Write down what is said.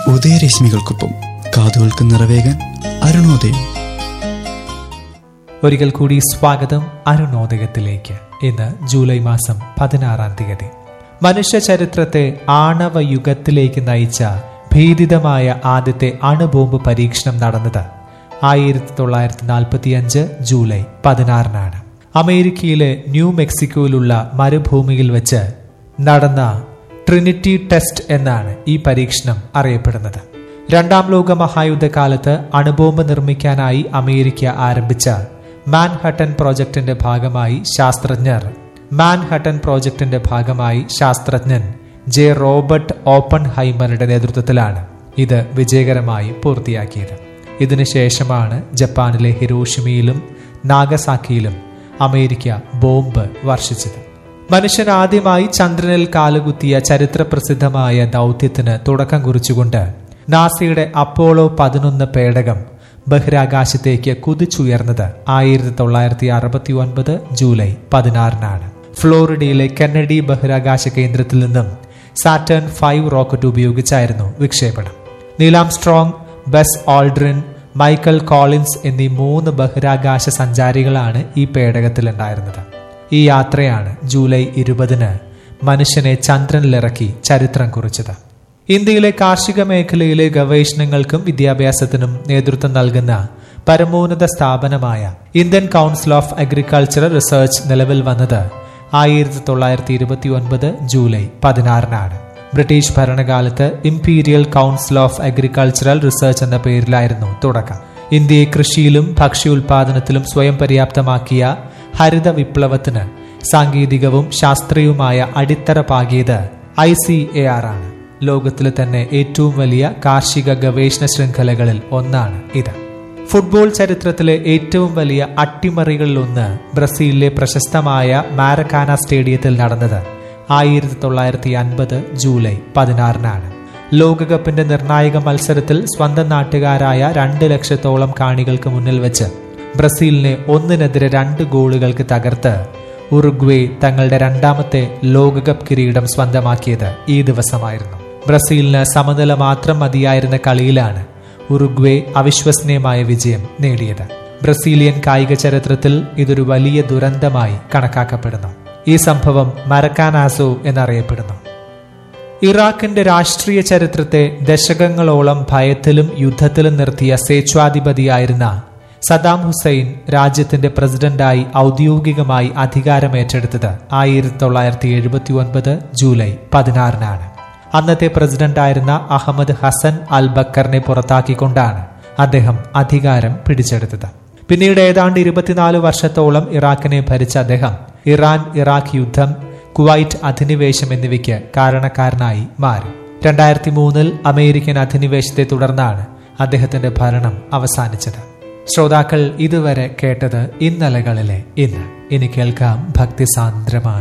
ഉദയരശ്മികൾക്കൊപ്പം കാതുകൾക്ക് നിറവേകാൻ അരുണോദയം ഒരിക്കൽ കൂടി സ്വാഗതം അരുണോദയത്തിലേക്ക് ഇന്ന് ജൂലൈ മാസം പതിനാറാം തീയതി മനുഷ്യ ചരിത്രത്തെ ആണവ യുഗത്തിലേക്ക് നയിച്ച ഭീതിതമായ ആദ്യത്തെ അണുബോംബ് പരീക്ഷണം നടന്നത് ആയിരത്തി തൊള്ളായിരത്തി നാൽപ്പത്തി അഞ്ച് ജൂലൈ പതിനാറിനാണ് അമേരിക്കയിലെ ന്യൂ മെക്സിക്കോയിലുള്ള മരുഭൂമിയിൽ വെച്ച് നടന്ന ട്രിനിറ്റി ടെസ്റ്റ് എന്നാണ് ഈ പരീക്ഷണം അറിയപ്പെടുന്നത് രണ്ടാം ലോക മഹായുദ്ധകാലത്ത് അണുബോംബ് നിർമ്മിക്കാനായി അമേരിക്ക ആരംഭിച്ച മാൻഹട്ടൻ പ്രോജക്ടിന്റെ ഭാഗമായി ശാസ്ത്രജ്ഞർ മാൻഹട്ടൻ പ്രോജക്ടിന്റെ ഭാഗമായി ശാസ്ത്രജ്ഞൻ ജെ റോബർട്ട് ഓപ്പൺ ഹൈമറുടെ നേതൃത്വത്തിലാണ് ഇത് വിജയകരമായി പൂർത്തിയാക്കിയത് ഇതിനുശേഷമാണ് ജപ്പാനിലെ ഹിരോഷിമയിലും നാഗസാക്കിയിലും അമേരിക്ക ബോംബ് വർഷിച്ചത് മനുഷ്യൻ ആദ്യമായി ചന്ദ്രനിൽ കാലുകുത്തിയ ചരിത്രപ്രസിദ്ധമായ ദൗത്യത്തിന് തുടക്കം കുറിച്ചുകൊണ്ട് നാസയുടെ അപ്പോളോ പതിനൊന്ന് പേടകം ബഹിരാകാശത്തേക്ക് കുതിച്ചുയർന്നത് ആയിരത്തി തൊള്ളായിരത്തി അറുപത്തി ഒൻപത് ജൂലൈ പതിനാറിനാണ് ഫ്ലോറിഡയിലെ കെന്നഡി ബഹിരാകാശ കേന്ദ്രത്തിൽ നിന്നും സാറ്റേൺ ഫൈവ് റോക്കറ്റ് ഉപയോഗിച്ചായിരുന്നു വിക്ഷേപണം Neil Armstrong Buzz Aldrin Michael Collins എന്നീ മൂന്ന് ബഹിരാകാശ സഞ്ചാരികളാണ് ഈ പേടകത്തിലുണ്ടായിരുന്നത് ഈ യാത്രയാണ് ജൂലൈ ഇരുപതിന് മനുഷ്യനെ ചന്ദ്രനിലിറക്കി ചരിത്രം കുറിച്ചത് ഇന്ത്യയിലെ കാർഷിക മേഖലയിലെ ഗവേഷണങ്ങൾക്കും വിദ്യാഭ്യാസത്തിനും നേതൃത്വം നൽകുന്ന പരമോന്നത സ്ഥാപനമായ Indian council of agricultural research നിലവിൽ വന്നത് ആയിരത്തി തൊള്ളായിരത്തി ഇരുപത്തി ഒൻപത് ജൂലൈ പതിനാറിനാണ് ബ്രിട്ടീഷ് ഭരണകാലത്ത് imperial council of agricultural research എന്ന പേരിലായിരുന്നു തുടക്കം ഇന്ത്യയെ കൃഷിയിലും ഭക്ഷ്യോൽപാദനത്തിലും സ്വയം പര്യാപ്തമാക്കിയ ഹരിത വിപ്ലവത്തിന് സാങ്കേതികവും ശാസ്ത്രീയവുമായ അടിത്തറ പാകിയത് ഐ സി എ ആർ ആണ് ലോകത്തിലെ തന്നെ ഏറ്റവും വലിയ കാർഷിക ഗവേഷണ ശൃംഖലകളിൽ ഒന്നാണ് ഇത് ഫുട്ബോൾ ചരിത്രത്തിലെ ഏറ്റവും വലിയ അട്ടിമറികളിലൊന്ന് ബ്രസീലിലെ പ്രശസ്തമായ മാരക്കാന സ്റ്റേഡിയത്തിൽ നടന്നത് ആയിരത്തി തൊള്ളായിരത്തി അൻപത് ജൂലൈ പതിനാറിനാണ് ലോകകപ്പിന്റെ നിർണായക മത്സരത്തിൽ സ്വന്തം നാട്ടുകാരായ രണ്ട് ലക്ഷത്തോളം കാണികൾക്ക് മുന്നിൽ വെച്ച് ബ്രസീലിനെ ഒന്നിനെതിരെ രണ്ട് ഗോളുകൾക്ക് തകർത്ത് ഉറുഗ്വേ തങ്ങളുടെ രണ്ടാമത്തെ ലോകകപ്പ് കിരീടം സ്വന്തമാക്കിയത് ഈ ദിവസമായിരുന്നു ബ്രസീലിന് സമനില മാത്രം മതിയായിരുന്ന കളിയിലാണ് ഉറുഗ്വേ അവിശ്വസനീയമായ വിജയം നേടിയത് ബ്രസീലിയൻ കായിക ചരിത്രത്തിൽ ഇതൊരു വലിയ ദുരന്തമായി കണക്കാക്കപ്പെടുന്നു ഈ സംഭവം മരക്കാനാസോ എന്നറിയപ്പെടുന്നു ഇറാഖിന്റെ രാഷ്ട്രീയ ചരിത്രത്തെ ദശകങ്ങളോളം ഭയത്തിലും യുദ്ധത്തിലും നിർത്തിയ സ്വേച്ഛാധിപതിയായിരുന്ന സദാം ഹുസൈൻ രാജ്യത്തിന്റെ പ്രസിഡന്റായി ഔദ്യോഗികമായി അധികാരമേറ്റെടുത്തത് ആയിരത്തി തൊള്ളായിരത്തി എഴുപത്തി ഒൻപത് ജൂലൈ പതിനാറിനാണ് അന്നത്തെ പ്രസിഡന്റായിരുന്ന അഹമ്മദ് ഹസൻ അൽ ബക്കറിനെ പുറത്താക്കിക്കൊണ്ടാണ് അദ്ദേഹം അധികാരം പിടിച്ചെടുത്തത് പിന്നീട് ഏതാണ്ട് ഇരുപത്തിനാല് വർഷത്തോളം ഇറാഖിനെ ഭരിച്ച അദ്ദേഹം ഇറാൻ ഇറാഖ് യുദ്ധം കുവൈറ്റ് അധിനിവേശം എന്നിവയ്ക്ക് കാരണക്കാരനായി മാറി രണ്ടായിരത്തി മൂന്നിൽ അമേരിക്കൻ അധിനിവേശത്തെ തുടർന്നാണ് അദ്ദേഹത്തിന്റെ ഭരണം അവസാനിച്ചത് ശ്രോതാക്കൾ ഇതുവരെ കേട്ടത് ഇന്നലകളിലെ ഇന്ന് ഇനി കേൾക്കാം ഭക്തിസാന്ദ്രമായ